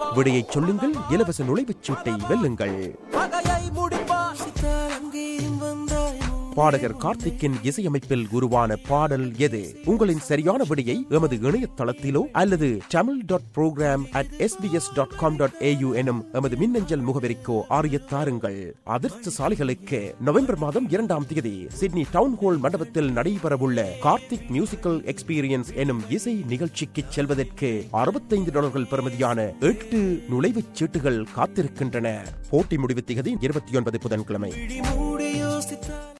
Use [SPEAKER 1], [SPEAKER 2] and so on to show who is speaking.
[SPEAKER 1] விடையை சொல்லுங்கள் இலவச நுழைவுச் சீட்டை வெல்லுங்கள்
[SPEAKER 2] பகையை முடிப்பான் அங்கேயும் வந்தாய்
[SPEAKER 1] பாடகர் கார்த்திக்கின் இசையமைப்பில் உருவான பாடல் எது உங்களின் சரியான விடையை எமது இணையதளத்திலோ அல்லது Tamil dot program at SBS dot com dot AU எனும் எமது மின்னஞ்சல் முகவரிக்கோ அறியத் தாருங்கள் அதிர்ஷ்டசாலிகளுக்கு நவம்பர் மாதம் இரண்டாம் தேதி சிட்னி டவுன் ஹால் மண்டபத்தில் நடைபெறவுள்ள கார்த்திக் மியூசிக்கல் எக்ஸ்பீரியன்ஸ் எனும் இசை நிகழ்ச்சிக்கு செல்வதற்கு அறுபத்தைந்து டாலர்கள் பெறுமதியான எட்டு நுழைவுச் சீட்டுகள் காத்திருக்கின்றன போட்டி முடிவு திகதி இருபத்தி ஒன்பது புதன்கிழமை
[SPEAKER 2] விழி மூடி